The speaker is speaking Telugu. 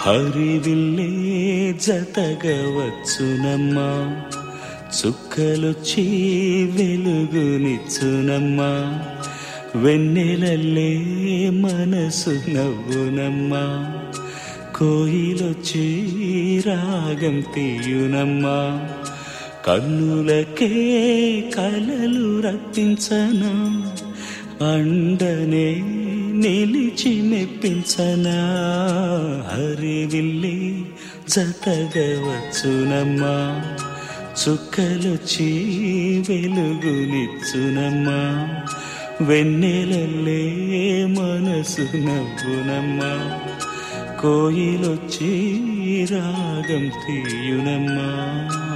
హరివిల్లే జతగవచ్చునమ్మా చుక్కలొచ్చి వెలుగునిచ్చునమ్మా వెన్నెలల్లే మనసు నవ్వునమ్మా కోయిలొచ్చి రాగం తీయునమ్మా కన్నులకే కలలు రప్పించనా అండనే నిలిచి మెప్పించనా హరివిల్లి జతగవచ్చునమ్మా చుక్కలొచ్చి వెలుగునిచ్చునమ్మా వెన్నెలల్లే మనసు నవ్వునమ్మా కోయిలొచ్చి రాగం తీయునమ్మా